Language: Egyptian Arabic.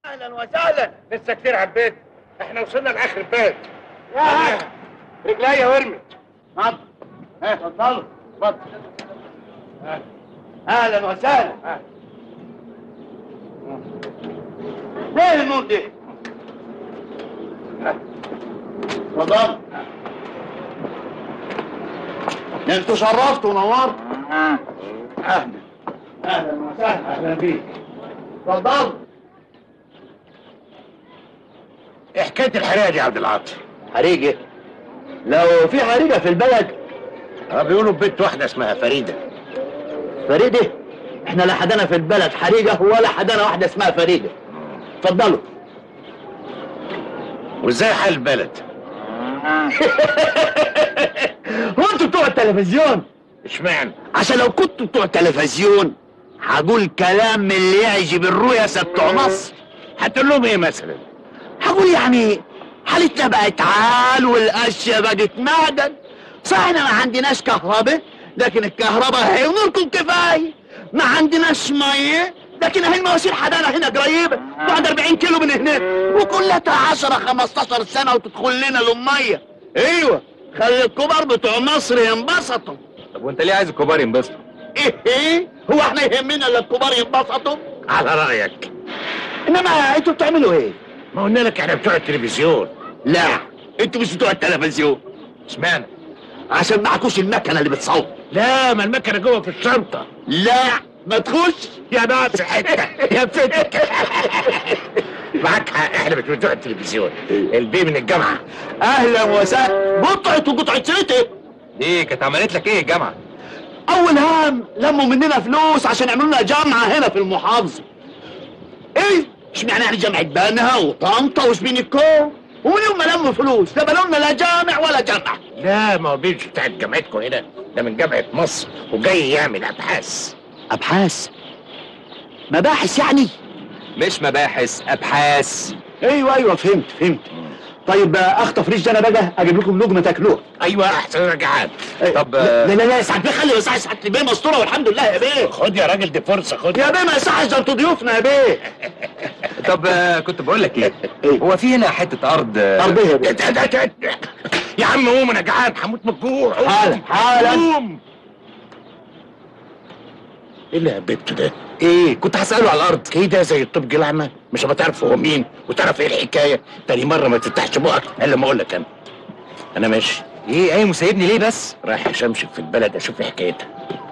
اهلا وسهلا لسه كتير على البيت احنا وصلنا لاخر البيت يا رجليا ورمت اتفضل ها، اتفضلوا اتفضل اهلا وسهلا ايه النور ده؟ اتفضل انتوا شرفتوا ونورتوا اهلا اهلا وسهلا اهلا بيك اتفضل ايه حكايه الحريقه دي يا عبد العاطي حريقه لو في حريقه في البلد اه بيقولوا بنت واحده اسمها فريده فريده احنا لا حدانا في البلد حريقه ولا حدانا واحده اسمها فريده اتفضلوا وازاي حال البلد هو انتوا بتوع التلفزيون اشمعنى عشان لو كنتوا بتوع التلفزيون هقول كلام من اللي يعجب الرؤساء بتوع مصر هتقول لهم ايه مثلا هقول يعني حالتنا بقت عال والاشياء بقت معدن صح احنا ما عندناش كهرباء لكن الكهرباء هي ونوركم كفايه ما عندناش ميه لكن اهي المواسير حدانا هنا قريبه بعد 40 كيلو من هنا وكلها 10 15 سنه وتدخل لنا الميه ايوه خلي الكبار بتوع مصر ينبسطوا طب وانت ليه عايز الكبار ينبسطوا؟ ايه ايه هو احنا يهمنا الا الكبار ينبسطوا على رايك انما انتوا بتعملوا ايه ما قلنا لك احنا بتوع التلفزيون لا انتوا مش بتوع التلفزيون اشمعنى عشان معكوش المكنه اللي بتصور لا ما المكنه جوه في الشنطه لا ما تخش يا ناقص حته يا فتك معاك حق احنا مش بتوع التلفزيون البي من الجامعه اهلا وسهلا قطعت وقطعت سيرتي ليه كانت عملت لك ايه الجامعه؟ اول هام لموا مننا فلوس عشان يعملوا لنا جامعه هنا في المحافظه ايه اشمعنى يعني جامعه بنها وطنطا وشبين الكوم ومن يوم ما لموا فلوس لا بنوا لنا لا جامع ولا جامعه لا ما هو بي مش بتاعت جامعتكم هنا ده من جامعه مصر وجاي يعمل ابحاث ابحاث مباحث يعني مش مباحث ابحاث ايوه ايوه فهمت فهمت طيب آه، اخطف ريش ده انا بقى اجيب لكم لقمه تاكلوها ايوه احسن رجعان طب لا لا لا سعد بيه خلي سعد سعد بيه مستوره والحمد لله يا بيه خد يا راجل دي فرصه خد يا بيه ما يصحش ده انتوا ضيوفنا يا بيه طب آه، كنت بقول لك ايه؟ إيه؟ هو في هنا حته ارض آه، ارضيه يا بيه ده- ده- ده- ده. يا عم قوم انا جعان هموت من الجوع قوم. حالا حالا قوم ايه اللي هببته ده؟ ايه؟ كنت هساله على الارض كده زي الطب الاعمى مش هتعرف هو مين وتعرف ايه الحكايه تاني مره ما تفتحش بقك الا ما اقول لك انا انا ماشي ايه ايه مسيبني ليه بس؟ رايح اشمشم في البلد اشوف إيه حكايتها